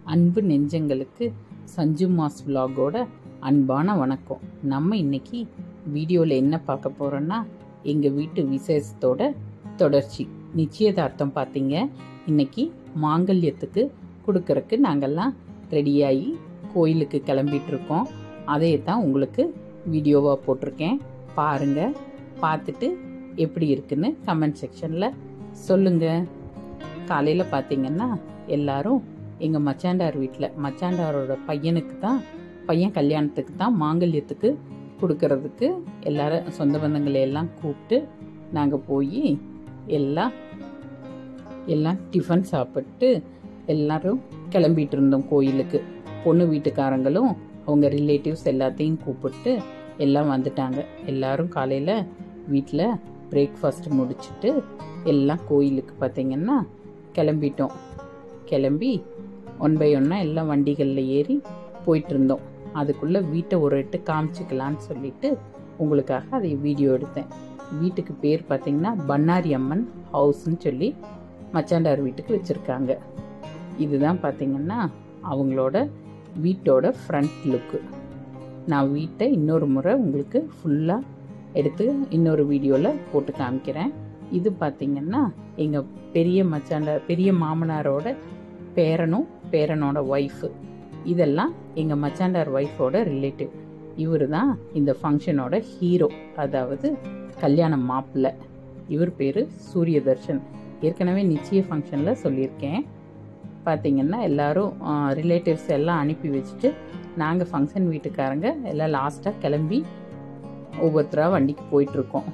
அன்பு நெஞ்சங்களுக்கு சஞ்சு மாஸ் vlog-ஓட அன்பான வணக்கம் நம்ம இன்னைக்கு வீடியோவில் என்ன பார்க்க போகிறோன்னா எங்கள் வீட்டு விசேஷத்தோட தொடர்ச்சி நிச்சயதார்த்தம் பார்த்தீங்க இன்னைக்கு மாங்கல்யத்துக்கு கொடுக்கறக்கு நாங்கள்லாம் ரெடியாகி கோயிலுக்கு கிளம்பிட்டு இருக்கோம் அதையே தான் உங்களுக்கு வீடியோவாக போட்டிருக்கேன் பாருங்கள் பார்த்துட்டு எப்படி இருக்குன்னு கமெண்ட் செக்ஷனில் சொல்லுங்கள் காலையில் பார்த்தீங்கன்னா எல்லாரும் எங்கள் மச்சாண்டார் வீட்டில் மச்சாண்டாரோட பையனுக்கு தான் பையன் கல்யாணத்துக்கு தான் மாங்கல்யத்துக்கு கொடுக்கறதுக்கு எல்லாரும் சொந்த பந்தங்களை எல்லாம் கூப்பிட்டு நாங்கள் போய் எல்லாம் எல்லாம் டிஃபன் சாப்பிட்டு எல்லாரும் கிளம்பிட்டு இருந்தோம் கோயிலுக்கு பொண்ணு வீட்டுக்காரங்களும் அவங்க ரிலேட்டிவ்ஸ் எல்லாத்தையும் கூப்பிட்டு எல்லாம் வந்துட்டாங்க எல்லாரும் காலையில் வீட்டில் பிரேக்ஃபாஸ்ட் முடிச்சுட்டு எல்லாம் கோயிலுக்கு பார்த்தீங்கன்னா கிளம்பிட்டோம் கிளம்பி ஒன் பை ஒன்னாக எல்லாம் வண்டிகளில் ஏறி போயிட்டு இருந்தோம் அதுக்குள்ளே வீட்டை ஒரு எட்டு காமிச்சிக்கலான்னு சொல்லிட்டு உங்களுக்காக அதை வீடியோ எடுத்தேன் வீட்டுக்கு பேர் பார்த்தீங்கன்னா பண்ணாரி அம்மன் ஹவுஸ்ன்னு சொல்லி மச்சாண்டார் வீட்டுக்கு வச்சுருக்காங்க இதுதான் பார்த்தீங்கன்னா அவங்களோட வீட்டோட ஃப்ரண்ட் லுக்கு நான் வீட்டை இன்னொரு முறை உங்களுக்கு ஃபுல்லாக எடுத்து இன்னொரு வீடியோவில் போட்டு காமிக்கிறேன் இது பார்த்தீங்கன்னா எங்கள் பெரிய மச்சாண்டார் பெரிய மாமனாரோட பேரனும் பேரனோட ஒய்ஃபு இதெல்லாம் எங்கள் மச்சாண்டார் ஒய்ஃபோட ரிலேட்டிவ் இவர் தான் இந்த ஃபங்க்ஷனோட ஹீரோ அதாவது கல்யாண மாப்பிள்ளை இவர் பேர் சூரியதர்ஷன் ஏற்கனவே நிச்சய ஃபங்க்ஷனில் சொல்லியிருக்கேன் பார்த்தீங்கன்னா எல்லாரும் ரிலேட்டிவ்ஸ் எல்லாம் அனுப்பி வச்சுட்டு நாங்கள் ஃபங்க்ஷன் வீட்டுக்காரங்க எல்லாம் லாஸ்ட்டாக கிளம்பி ஒவ்வொருத்தராக வண்டிக்கு போயிட்டுருக்கோம்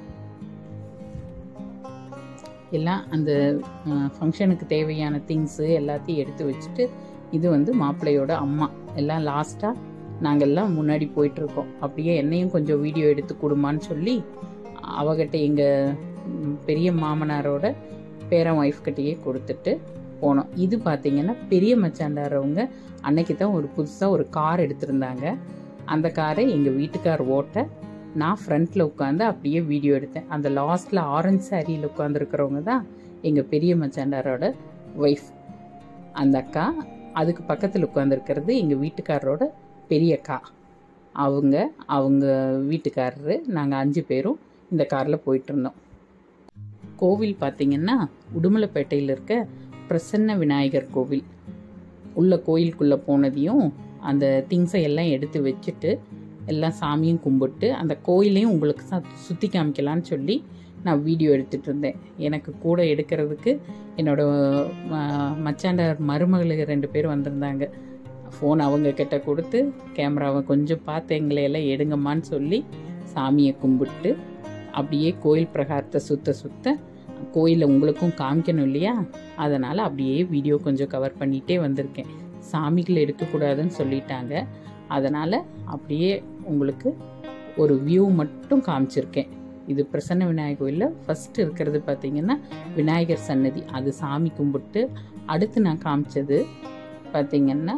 எல்லாம் அந்த ஃபங்க்ஷனுக்கு தேவையான திங்ஸு எல்லாத்தையும் எடுத்து வச்சுட்டு இது வந்து மாப்பிள்ளையோட அம்மா எல்லாம் லாஸ்ட்டாக நாங்கள்லாம் முன்னாடி போயிட்டுருக்கோம் அப்படியே என்னையும் கொஞ்சம் வீடியோ எடுத்து கொடுமான்னு சொல்லி அவகிட்ட எங்கள் பெரிய மாமனாரோட பேரன் ஒய்ஃப் கிட்டேயே கொடுத்துட்டு போனோம் இது பார்த்தீங்கன்னா பெரிய மச்சாண்டாரவங்க அன்னைக்கு தான் ஒரு புதுசாக ஒரு கார் எடுத்திருந்தாங்க அந்த காரை எங்கள் வீட்டுக்கார் ஓட்ட நான் ஃப்ரண்ட்டில் உட்காந்து அப்படியே வீடியோ எடுத்தேன் அந்த லாஸ்ட்டில் ஆரஞ்சு சாரியில் உட்காந்துருக்கிறவங்க தான் எங்கள் பெரிய மச்சாண்டாரோட ஒய்ஃப் அந்த அக்கா அதுக்கு பக்கத்தில் உட்காந்துருக்கிறது எங்கள் வீட்டுக்காரரோட பெரிய அக்கா அவங்க அவங்க வீட்டுக்காரரு நாங்கள் அஞ்சு பேரும் இந்த காரில் போயிட்டு இருந்தோம் கோவில் பார்த்தீங்கன்னா உடுமலைப்பேட்டையில் இருக்க பிரசன்ன விநாயகர் கோவில் உள்ள கோயிலுக்குள்ளே போனதையும் அந்த திங்ஸை எல்லாம் எடுத்து வச்சுட்டு எல்லாம் சாமியும் கும்பிட்டு அந்த கோயிலையும் உங்களுக்கு சுற்றி காமிக்கலான்னு சொல்லி நான் வீடியோ எடுத்துகிட்டு இருந்தேன் எனக்கு கூட எடுக்கிறதுக்கு என்னோட மச்சாண்டார் மருமகளுக்கு ரெண்டு பேர் வந்திருந்தாங்க ஃபோன் அவங்க கிட்ட கொடுத்து கேமராவை கொஞ்சம் பார்த்து எங்களை எல்லாம் எடுங்கம்மான்னு சொல்லி சாமியை கும்பிட்டு அப்படியே கோயில் பிரகாரத்தை சுத்த சுத்த கோயிலை உங்களுக்கும் காமிக்கணும் இல்லையா அதனால் அப்படியே வீடியோ கொஞ்சம் கவர் பண்ணிகிட்டே வந்திருக்கேன் சாமிகளை எடுக்கக்கூடாதுன்னு சொல்லிட்டாங்க அதனால் அப்படியே உங்களுக்கு ஒரு வியூ மட்டும் காமிச்சிருக்கேன் இது பிரசன்ன விநாயகர் கோயிலில் ஃபஸ்ட்டு இருக்கிறது பார்த்திங்கன்னா விநாயகர் சன்னதி அது சாமி கும்பிட்டு அடுத்து நான் காமிச்சது பார்த்திங்கன்னா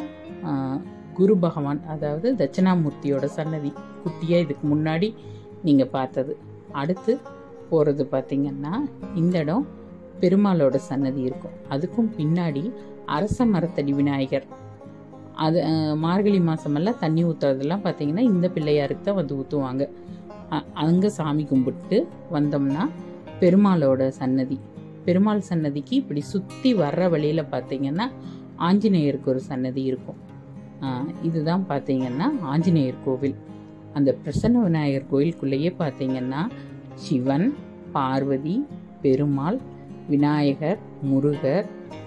குரு பகவான் அதாவது தட்சிணாமூர்த்தியோட சன்னதி குட்டியாக இதுக்கு முன்னாடி நீங்கள் பார்த்தது அடுத்து போகிறது பார்த்திங்கன்னா இந்த இடம் பெருமாளோட சன்னதி இருக்கும் அதுக்கும் பின்னாடி அரச மரத்தடி விநாயகர் அது மார்கழி மாதமெல்லாம் தண்ணி ஊற்றுறதெல்லாம் பார்த்தீங்கன்னா இந்த பிள்ளையாருக்கு தான் வந்து ஊற்றுவாங்க அங்கே சாமி கும்பிட்டு வந்தோம்னா பெருமாளோட சன்னதி பெருமாள் சன்னதிக்கு இப்படி சுற்றி வர்ற வழியில் பார்த்தீங்கன்னா ஆஞ்சநேயருக்கு ஒரு சன்னதி இருக்கும் இதுதான் பார்த்தீங்கன்னா ஆஞ்சநேயர் கோவில் அந்த பிரசன்ன விநாயகர் கோயிலுக்குள்ளேயே பார்த்தீங்கன்னா சிவன் பார்வதி பெருமாள் விநாயகர் முருகர்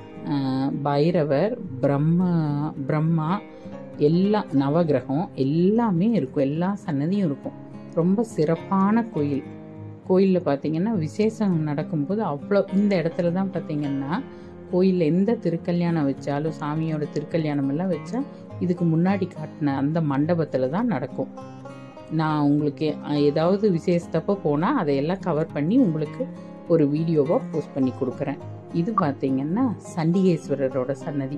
பைரவர் பிரம்ம பிரம்மா எல்லா நவகிரகம் எல்லாமே இருக்கும் எல்லா சன்னதியும் இருக்கும் ரொம்ப சிறப்பான கோயில் கோயிலில் பார்த்தீங்கன்னா விசேஷம் நடக்கும்போது அவ்வளோ இந்த இடத்துல தான் பார்த்தீங்கன்னா கோயிலில் எந்த திருக்கல்யாணம் வச்சாலும் சாமியோட திருக்கல்யாணம் எல்லாம் வச்சா இதுக்கு முன்னாடி காட்டின அந்த மண்டபத்தில் தான் நடக்கும் நான் உங்களுக்கு ஏதாவது விசேஷத்தப்போ போனால் அதையெல்லாம் கவர் பண்ணி உங்களுக்கு ஒரு வீடியோவாக போஸ்ட் பண்ணி கொடுக்குறேன் இது பார்த்தீங்கன்னா சண்டிகேஸ்வரரோட சன்னதி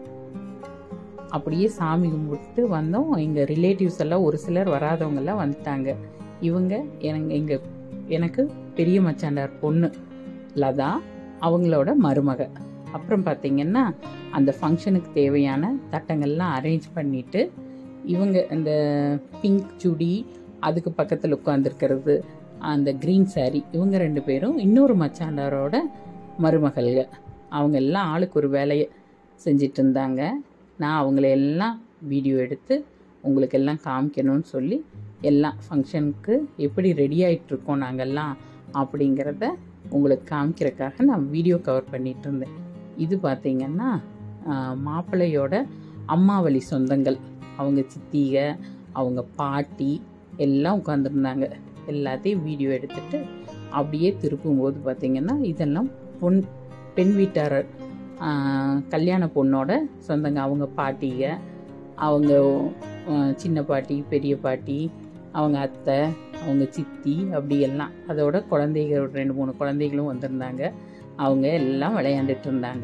அப்படியே சாமி கும்பிட்டு வந்தோம் எங்கள் ரிலேட்டிவ்ஸ் எல்லாம் ஒரு சிலர் வராதவங்கெல்லாம் வந்துட்டாங்க இவங்க எனக்கு எங்கள் எனக்கு பெரிய மச்சாண்டார் பொண்ணு லதா அவங்களோட மருமக அப்புறம் பார்த்தீங்கன்னா அந்த ஃபங்க்ஷனுக்கு தேவையான தட்டங்கள்லாம் அரேஞ்ச் பண்ணிட்டு இவங்க அந்த பிங்க் சுடி அதுக்கு பக்கத்தில் உட்காந்துருக்கிறது அந்த க்ரீன் saree இவங்க ரெண்டு பேரும் இன்னொரு மச்சாண்டாரோட மருமகள்க அவங்க எல்லாம் ஆளுக்கு ஒரு வேலையை செஞ்சிட்டு இருந்தாங்க நான் அவங்கள எல்லாம் வீடியோ எடுத்து உங்களுக்கு எல்லாம் காமிக்கணும்னு சொல்லி எல்லாம் ஃபங்க்ஷனுக்கு எப்படி ரெடி ஆகிட்ருக்கோம் நாங்கள்லாம் அப்படிங்கிறத உங்களுக்கு காமிக்கிறதுக்காக நான் வீடியோ கவர் பண்ணிட்டு இருந்தேன் இது பார்த்தீங்கன்னா ஆஹ், மாப்பிள்ளையோட அம்மாவளி சொந்தங்கள் அவங்க சித்திக அவங்க பாட்டி எல்லாம் உட்காந்துருந்தாங்க எல்லாத்தையும் வீடியோ எடுத்துட்டு அப்படியே திருப்பும்போது பார்த்தீங்கன்னா இதெல்லாம் பொன் பெண் வீட்டார் ஆஹ், கல்யாண பொண்ணோட சொந்தங்க அவங்க பாட்டிக அவங்க ஆஹ், சின்ன பாட்டி பெரிய பாட்டி அவங்க அத்தை அவங்க சித்தி அப்படி எல்லாம் அதோட குழந்தைகள் ஒரு ரெண்டு மூணு குழந்தைகளும் வந்திருந்தாங்க அவங்க எல்லாம் விளையாண்டுட்டு இருந்தாங்க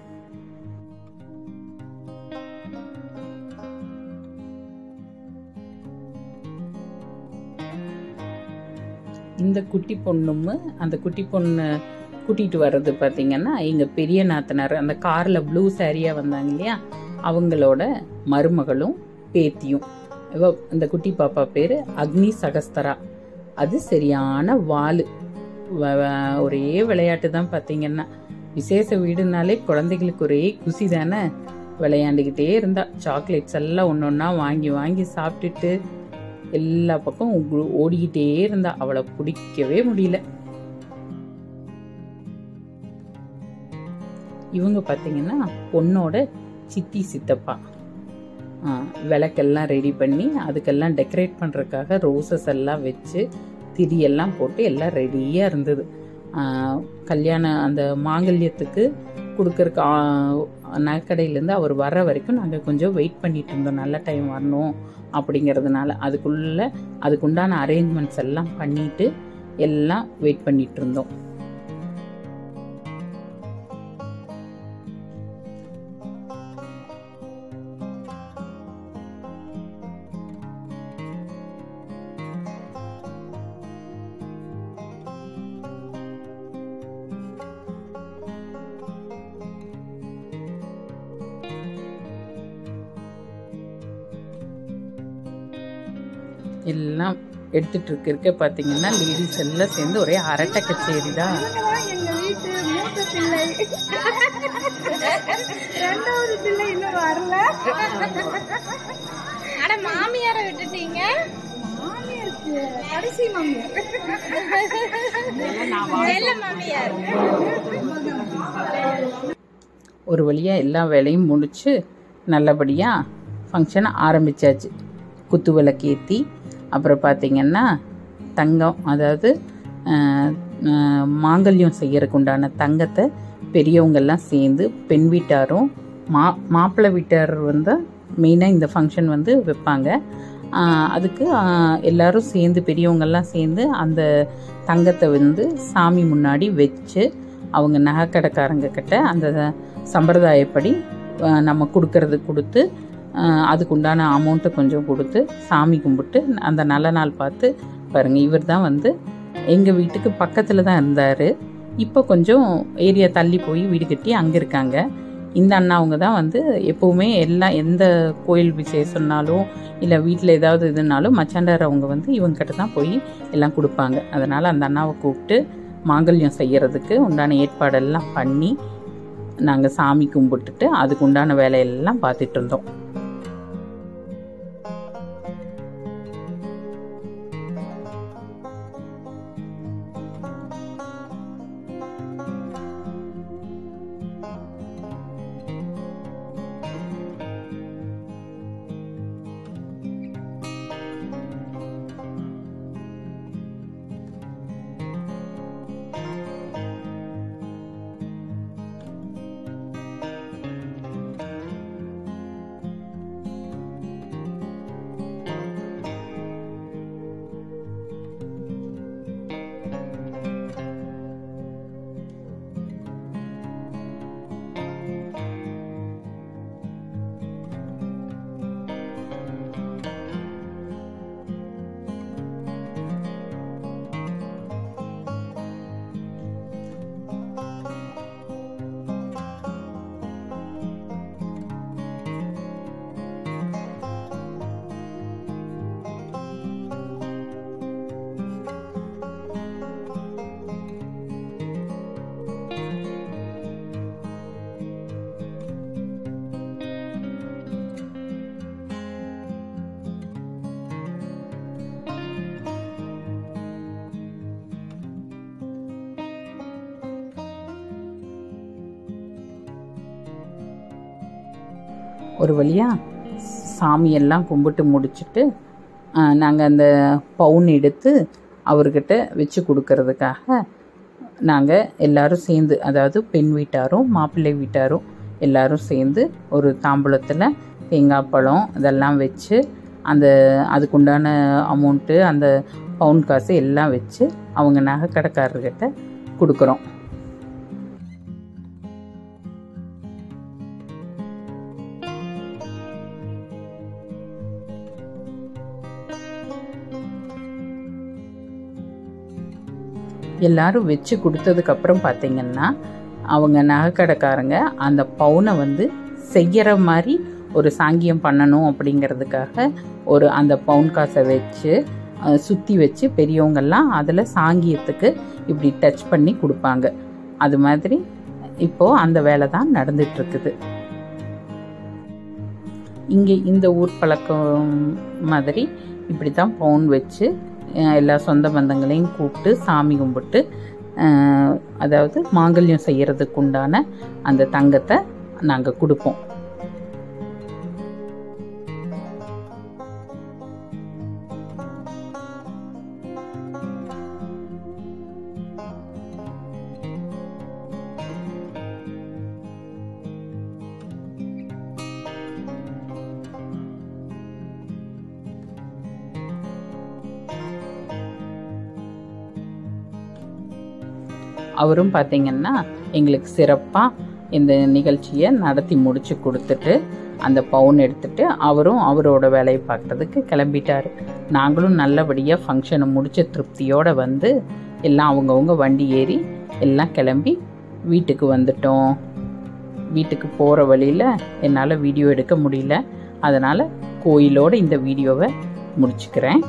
இந்த குட்டி பொண்ணும் அந்த குட்டி பொண்ணு கூட்டிட்டு வர்றது பார்த்தீங்கன்னா எங்கள் பெரிய நாத்தனார் அந்த காரில் ப்ளூ சாரியாக வந்தாங்க இல்லையா அவங்களோட மருமகளும் பேத்தியும் இவ இந்த குட்டி பாப்பா பேர் அக்னி சகஸ்தரா அது சரியான வாலு வ- வ- ஒரே விளையாட்டு தான் பார்த்தீங்கன்னா விசேஷ வீடுனாலே குழந்தைகளுக்கு ஒரே குசி தானே விளையாண்டுக்கிட்டே இருந்தா சாக்லேட்ஸ் எல்லாம் ஒன்று ஒன்றா வாங்கி வாங்கி சாப்பிட்டுட்டு எல்லா பக்கம் உ- ஓடிக்கிட்டே இருந்தா அவளை பிடிக்கவே முடியல இவங்க பார்த்தீங்கன்னா பொண்ணோட சித்தி சித்தப்பா ஆ, விளக்கெல்லாம் ரெடி பண்ணி அதுக்கெல்லாம் டெக்கரேட் பண்ணுறதுக்காக ரோசஸ் எல்லாம் வச்சு திரியெல்லாம் போட்டு எல்லாம் ரெடியாக இருந்தது ஆ, கல்யாணம் அந்த மாங்கல்யத்துக்கு கொடுக்கறக்கு நகைக்கடையிலேருந்து அவர் வர்ற வரைக்கும் நாங்கள் கொஞ்சம் வெயிட் பண்ணிட்டு இருந்தோம் நல்ல டைம் வரணும் அப்படிங்கிறதுனால அதுக்குள்ள அதுக்குண்டான அரேஞ்ச்மெண்ட்ஸ் எல்லாம் பண்ணிட்டு எல்லாம் வெயிட் பண்ணிட்டு இருந்தோம் எல்லாம் எடுத்துட்டு இருக்க பார்த்தீங்கன்னா லேடிஸ் எல்லாம் சேர்ந்து ஒரே அரட்டை கச்சேரி தான் இவங்கதான் எங்க வீட்டு மூத்த பிள்ளை ரெண்டாவது பிள்ளை இன்னும் வரல அட மாமியார விட்டுட்டீங்க மாமியாருக்கு கடைசி மாமியார் செல்ல மாமியார் ஒரு வழியாக எல்லா வேலையும் முடிச்சு நல்லபடியாக ஃபங்க்ஷனை ஆரம்பிச்சாச்சு குத்து விளக்கேற்றி அப்புறம் பார்த்தீங்கன்னா தங்கம் அதாவது அஹ், அஹ், மாங்கல்யம் செய்யறதுக்கு உண்டான தங்கத்தை பெரியவங்கெல்லாம் சேர்ந்து பெண் வீட்டாரும் மா மாப்பிள்ளை வீட்டார் வந்து மெயினாக இந்த ஃபங்க்ஷன் வந்து வைப்பாங்க ஆஹ், அதுக்கு ஆஹ், எல்லாரும் சேர்ந்து பெரியவங்கெல்லாம் சேர்ந்து அந்த தங்கத்தை வந்து சாமி முன்னாடி வச்சு அவங்க நகைக்கடைக்காரங்க கிட்ட அந்த சம்பிரதாயப்படி ஆஹ், நம்ம கொடுக்கறது கொடுத்து ஆஹ், அதுக்குண்டான அமௌண்ட்டை கொஞ்சம் கொடுத்து சாமி கும்பிட்டு அந்த நல்ல நாள் பார்த்து பாருங்கள் இவர் தான் வந்து எங்கள் வீட்டுக்கு பக்கத்தில் தான் இருந்தார் இப்போ கொஞ்சம் ஏரியா தள்ளி போய் வீடு கட்டி அங்கே இருக்காங்க இந்த அண்ணா அவங்க தான் வந்து எப்போவுமே எல்லாம் எந்த கோயில் விசேஷம்னாலும் இல்லை வீட்டில் ஏதாவது இதுனாலும் மச்சாண்டார் அவங்க வந்து இவங்ககிட்ட தான் போய் எல்லாம் கொடுப்பாங்க அதனால் அந்த அண்ணாவை கூப்பிட்டு மாங்கல்யம் செய்யறதுக்கு உண்டான ஏற்பாடெல்லாம் பண்ணி நாங்கள் சாமி கும்பிட்டுட்டு அதுக்கு உண்டான வேலையெல்லாம் பார்த்துட்டு இருந்தோம் ஒரு வழியாக சாமியெல்லாம் கும்பிட்டு முடிச்சுட்டு நாங்கள் அந்த பவுன் எடுத்து அவர்கிட்ட வச்சு கொடுக்கறதுக்காக நாங்கள் எல்லாரும் சேர்ந்து அதாவது பெண் வீட்டாரும் மாப்பிள்ளை வீட்டாரும் எல்லாரும் சேர்ந்து ஒரு தாம்பூலத்தில் தேங்காய் பழம் இதெல்லாம் வச்சு அந்த அதுக்குண்டான அமௌண்ட்டு அந்த பவுன் காசு எல்லாம் வச்சு அவங்க நகை கடைக்காரர்கிட்ட கொடுக்குறோம் எல்லாரும் வச்சு கொடுத்ததுக்கப்புறம் பார்த்தீங்கன்னா அவங்க நகைக்கடைக்காரங்க அந்த பவுனை வந்து செய்யற மாதிரி ஒரு சாங்கியம் பண்ணணும் அப்படிங்கிறதுக்காக ஒரு அந்த பவுன் காசை வச்சு அஹ், சுத்தி வச்சு பெரியவங்கெல்லாம் அதில் சாங்கியத்துக்கு இப்படி டச் பண்ணி கொடுப்பாங்க அது மாதிரி இப்போ அந்த வேலை தான் நடந்துட்டு இருக்குது இங்கே இந்த ஊர் பழக்கம் மாதிரி இப்படி தான் பவுன் வச்சு அஹ், எல்லா சொந்த பந்தங்களையும் கூப்பிட்டு சாமி கும்பிட்டு அஹ், அதாவது மாங்கல்யம் செய்யறதுக்கு உண்டான அந்த தங்கத்தை நாங்கள் கொடுப்போம் அவரும் பார்த்தீங்கன்னா எங்களுக்கு சிறப்பாக இந்த நிகழ்ச்சியை நடத்தி முடிச்சு கொடுத்துட்டு அந்த பவுன் எடுத்துட்டு அவரும் அவரோட வேலையை பார்க்குறதுக்கு கிளம்பிட்டாரு நாங்களும் நல்லபடியாக ஃபங்க்ஷனை முடிச்ச திருப்தியோடு வந்து எல்லாம் அவங்கவுங்க வண்டி ஏறி எல்லாம் கிளம்பி வீட்டுக்கு வந்துட்டோம் வீட்டுக்கு போகிற வழியில் என்னால் வீடியோ எடுக்க முடியல அதனால் கோயிலோட இந்த வீடியோவை முடிச்சுக்கிறேன்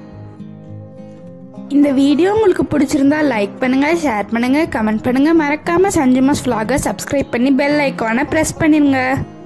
இந்த வீடியோ உங்களுக்கு பிடிச்சிருந்தா லைக் பண்ணுங்க ஷேர் பண்ணுங்க கமெண்ட் பண்ணுங்க மறக்காம சஞ்சுமாஸ் vlog-அ சப்ஸ்கிரைப் பண்ணி பெல் ஐக்கானை ப்ரெஸ் பண்ணிருங்க